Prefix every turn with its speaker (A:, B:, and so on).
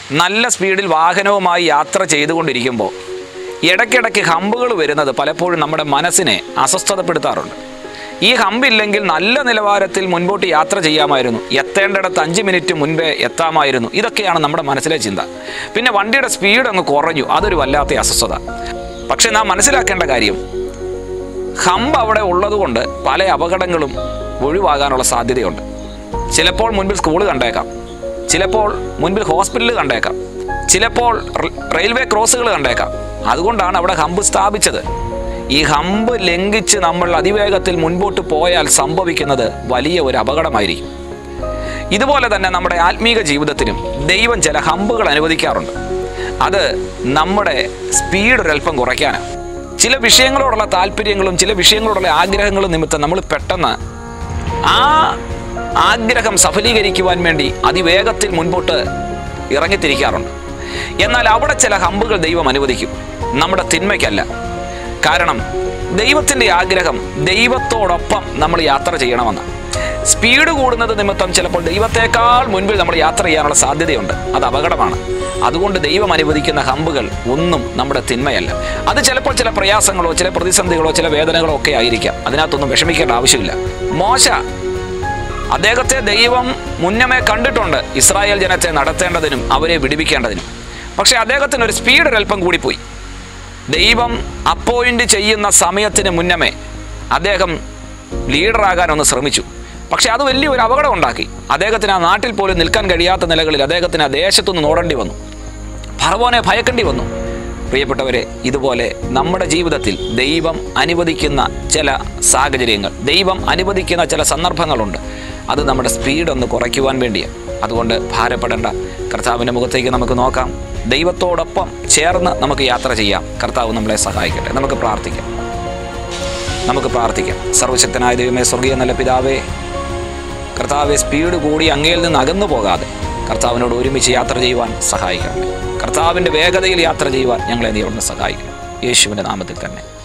A: നല്ല സ്പീഡിൽ വാഹനവുമായി യാത്ര ചെയ്തുകൊണ്ടിരിക്കുമ്പോൾ ഇടയ്ക്കിടയ്ക്ക് ഹമ്പുകൾ വരുന്നത് പലപ്പോഴും നമ്മുടെ മനസ്സിനെ അസ്വസ്ഥതപ്പെടുത്താറുണ്ട് ഈ ഹമ്പില്ലെങ്കിൽ നല്ല നിലവാരത്തിൽ മുൻപോട്ട് യാത്ര ചെയ്യാമായിരുന്നു എത്തേണ്ടിടത്ത് അഞ്ച് മിനിറ്റ് മുൻപേ എത്താമായിരുന്നു ഇതൊക്കെയാണ് നമ്മുടെ മനസ്സിലെ ചിന്ത പിന്നെ വണ്ടിയുടെ സ്പീഡ് അങ്ങ് കുറഞ്ഞു അതൊരു വല്ലാത്ത അസ്വസ്ഥത പക്ഷെ നാം മനസ്സിലാക്കേണ്ട കാര്യം ഹമ്പ് അവിടെ ഉള്ളതുകൊണ്ട് പല അപകടങ്ങളും ഒഴിവാകാനുള്ള സാധ്യതയുണ്ട് ചിലപ്പോൾ മുൻപിൽ സ്കൂൾ കണ്ടേക്കാം ചിലപ്പോൾ മുൻപിൽ ഹോസ്പിറ്റൽ കണ്ടേക്കാം ചിലപ്പോൾ റ- റെയിൽവേ ക്രോസുകൾ കണ്ടേക്കാം അതുകൊണ്ടാണ് അവിടെ ഹമ്പ് സ്ഥാപിച്ചത് ഈ ഹമ്പ് ലംഘിച്ച് നമ്മൾ അതിവേഗത്തിൽ മുൻപോട്ട് പോയാൽ സംഭവിക്കുന്നത് വലിയ ഒരു അപകടമായിരിക്കും ഇതുപോലെ തന്നെ നമ്മുടെ ആത്മീക ജീവിതത്തിനും ദൈവം ചില ഹമ്പുകൾ അനുവദിക്കാറുണ്ട് അത് നമ്മുടെ സ്പീഡ് ഒരല്പം കുറയ്ക്കാനാണ് ചില വിഷയങ്ങളോടുള്ള താല്പര്യങ്ങളും ചില വിഷയങ്ങളോടുള്ള ആഗ്രഹങ്ങളും നിമിത്തം നമ്മൾ പെട്ടെന്ന് ആ ആഗ്രഹം സഫലീകരിക്കുവാൻ വേണ്ടി അതിവേഗത്തിൽ മുൻപോട്ട് ഇറങ്ങിത്തിരിക്കാറുണ്ട് എന്നാൽ അവിടെ ചില ഹമ്പുകൾ ദൈവം അനുവദിക്കും നമ്മുടെ തിന്മയ്ക്കല്ല കാരണം ദൈവത്തിൻ്റെ ആഗ്രഹം ദൈവത്തോടൊപ്പം നമ്മൾ യാത്ര ചെയ്യണമെന്ന് സ്പീഡ് കൂടുന്നത് നിമിത്തം ചിലപ്പോൾ ദൈവത്തെക്കാൾ മുൻപിൽ നമ്മൾ യാത്ര ചെയ്യാനുള്ള സാധ്യതയുണ്ട് അത് അപകടമാണ് അതുകൊണ്ട് ദൈവം അനുവദിക്കുന്ന ഹമ്പുകൾ ഒന്നും നമ്മുടെ തിന്മയല്ല അത് ചിലപ്പോൾ ചില പ്രയാസങ്ങളോ ചില പ്രതിസന്ധികളോ ചില വേദനകളോ ഒക്കെ ആയിരിക്കാം അതിനകത്തൊന്നും വിഷമിക്കേണ്ട ആവശ്യമില്ല മോശ അദ്ദേഹത്തെ ദൈവം മുന്നമേ കണ്ടിട്ടുണ്ട് ഇസ്രായേൽ ജനത്തെ നടത്തേണ്ടതിനും അവരെ വിടിവിക്കേണ്ടതിനും പക്ഷേ അദ്ദേഹത്തിന് ഒരു സ്പീഡ് ഒരല്പം കൂടിപ്പോയി ദൈവം അപ്പോയിന്റ് ചെയ്യുന്ന സമയത്തിന് മുന്നമേ അദ്ദേഹം ലീഡറാകാൻ ഒന്ന് ശ്രമിച്ചു പക്ഷേ അത് വലിയൊരു അപകടം ഉണ്ടാക്കി അദ്ദേഹത്തിന് ആ നാട്ടിൽ പോലും നിൽക്കാൻ കഴിയാത്ത നിലകളിൽ അദ്ദേഹത്തിന് ആ ദേശത്തുനിന്ന് ഓടേണ്ടി വന്നു ഫറവോനെ ഭയക്കേണ്ടി വന്നു പ്രിയപ്പെട്ടവരെ ഇതുപോലെ നമ്മുടെ ജീവിതത്തിൽ ദൈവം അനുവദിക്കുന്ന ചില സാഹചര്യങ്ങൾ ദൈവം അനുവദിക്കുന്ന ചില സന്ദർഭങ്ങളുണ്ട് അത് നമ്മുടെ സ്പീഡ് ഒന്ന് കുറയ്ക്കുവാൻ വേണ്ടിയാണ് അതുകൊണ്ട് ഭാരപ്പെടേണ്ട കർത്താവിൻ്റെ മുഖത്തേക്ക് നമുക്ക് നോക്കാം ദൈവത്തോടൊപ്പം ചേർന്ന് നമുക്ക് യാത്ര ചെയ്യാം കർത്താവ് നമ്മളെ സഹായിക്കട്ടെ നമുക്ക് പ്രാർത്ഥിക്കാം നമുക്ക് പ്രാർത്ഥിക്കാം സർവശക്തനായ ദൈവമേ സ്വർഗീയ നല്ല പിതാവേ കർത്താവെ സ്പീഡ് കൂടി അങ്ങയിൽ നിന്ന് അകന്നു പോകാതെ കർത്താവിനോട് ഒരുമിച്ച് യാത്ര ചെയ്യുവാൻ സഹായിക്കണം കർത്താവിൻ്റെ വേഗതയിൽ യാത്ര ചെയ്യുവാൻ ഞങ്ങളെ നീ ഒന്ന് സഹായിക്കണം യേശുവിൻ്റെ നാമത്തിൽ തന്നെ